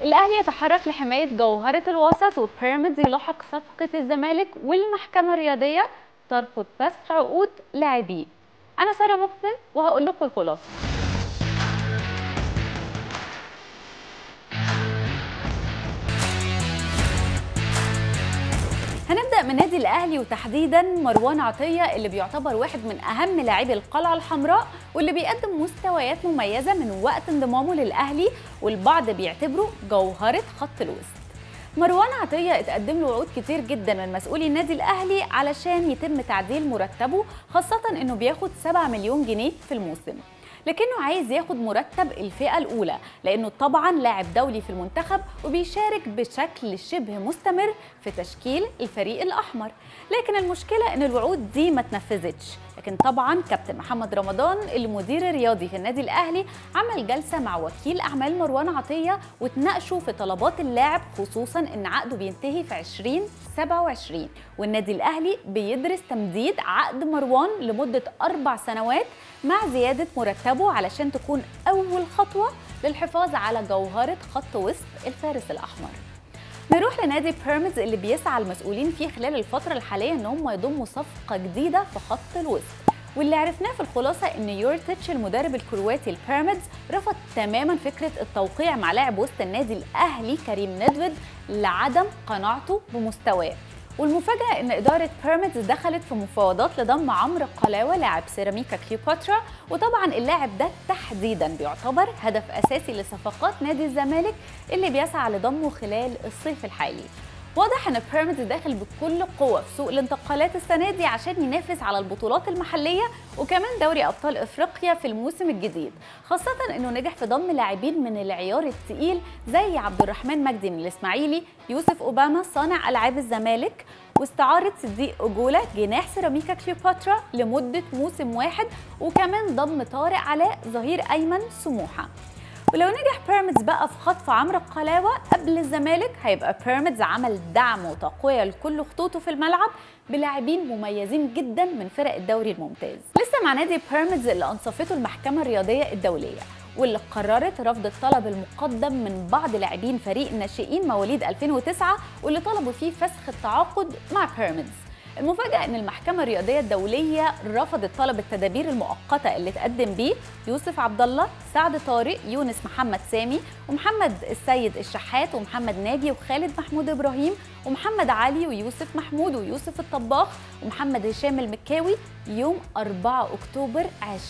الاهلي يتحرك لحمايه جوهره الوسط وبيراميدز يلاحق صفقه الزمالك والمحكمه الرياضيه ترفض فسخ عقود لاعبيه انا ساره محسن وهقول لكم الخلاصه هنبدا من نادي الاهلي وتحديدا مروان عطيه اللي بيعتبر واحد من اهم لاعبي القلعه الحمراء واللي بيقدم مستويات مميزه من وقت انضمامه للاهلي والبعض بيعتبره جوهره خط الوسط مروان عطيه اتقدم له وعود كتير جدا من مسؤولي النادي الاهلي علشان يتم تعديل مرتبه خاصه انه بياخد 7 مليون جنيه في الموسم لكنه عايز ياخد مرتب الفئة الأولى لأنه طبعا لاعب دولي في المنتخب وبيشارك بشكل شبه مستمر في تشكيل الفريق الأحمر لكن المشكلة أن الوعود دي ما تنفذتش لكن طبعا كابتن محمد رمضان المدير الرياضي في النادي الأهلي عمل جلسة مع وكيل أعمال مروان عطية وتناقشوا في طلبات اللاعب خصوصا أن عقده بينتهي في 2027 والنادي الأهلي بيدرس تمديد عقد مروان لمدة أربع سنوات مع زيادة مرتبه علشان تكون أول خطوة للحفاظ على جوهرة خط وسط الفارس الأحمر نروح لنادي بيراميدز اللي بيسعى المسؤولين فيه خلال الفترة الحالية ان هم يضموا صفقة جديدة في خط الوسط واللي عرفناه في الخلاصة ان يورتيتش المدرب الكرواتي البيراميدز رفض تماما فكرة التوقيع مع لاعب وسط النادي الأهلي كريم ندفد لعدم قناعته بمستواه والمفاجأة إن إدارة بيراميدز دخلت في مفاوضات لضم عمرو قلاوة لاعب سيراميكا كليوباترا وطبعا اللاعب ده تحديدا بيعتبر هدف أساسي لصفقات نادي الزمالك اللي بيسعى لضمه خلال الصيف الحالي واضح ان بيراميدز داخل بكل قوه في سوق الانتقالات السنه دي عشان ينافس على البطولات المحليه وكمان دوري ابطال افريقيا في الموسم الجديد خاصه انه نجح في ضم لاعبين من العيار الثقيل زي عبد الرحمن مجدي من الاسماعيلي يوسف اوباما صانع العاب الزمالك واستعاره صديق اجولا جناح سيراميكا كليوباترا لمده موسم واحد وكمان ضم طارق علاء ظهير ايمن سموحه ولو نجح بيراميدز بقى في خطف عمرو القلاوه قبل الزمالك هيبقى بيراميدز عمل دعم وتقويه لكل خطوطه في الملعب بلاعبين مميزين جدا من فرق الدوري الممتاز لسه مع نادي بيراميدز اللي انصفته المحكمه الرياضيه الدوليه واللي قررت رفض الطلب المقدم من بعض لاعبين فريق الناشئين مواليد 2009 واللي طلبوا فيه فسخ التعاقد مع بيراميدز المفاجأة إن المحكمة الرياضية الدولية رفضت طلب التدابير المؤقتة اللي تقدم بيه يوسف عبد الله، سعد طارق، يونس محمد سامي، ومحمد السيد الشحات، ومحمد ناجي، وخالد محمود إبراهيم، ومحمد علي، ويوسف محمود، ويوسف الطباخ، ومحمد هشام المكاوي يوم 4 أكتوبر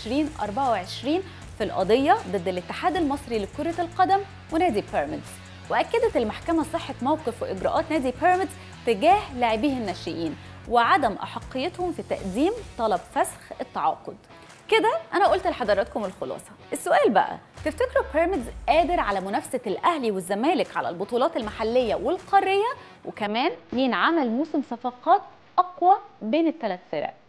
2024 في القضية ضد الاتحاد المصري لكرة القدم ونادي بيراميدز. وأكدت المحكمة صحة موقف وإجراءات نادي بيراميدز تجاه لاعبيه الناشئين وعدم أحقيتهم في تقديم طلب فسخ التعاقد كده أنا قلت لحضراتكم الخلاصة السؤال بقى تفتكروا بيراميدز قادر على منافسة الأهلي والزمالك على البطولات المحلية والقارية وكمان مين عمل موسم صفقات أقوى بين الثلاث فرق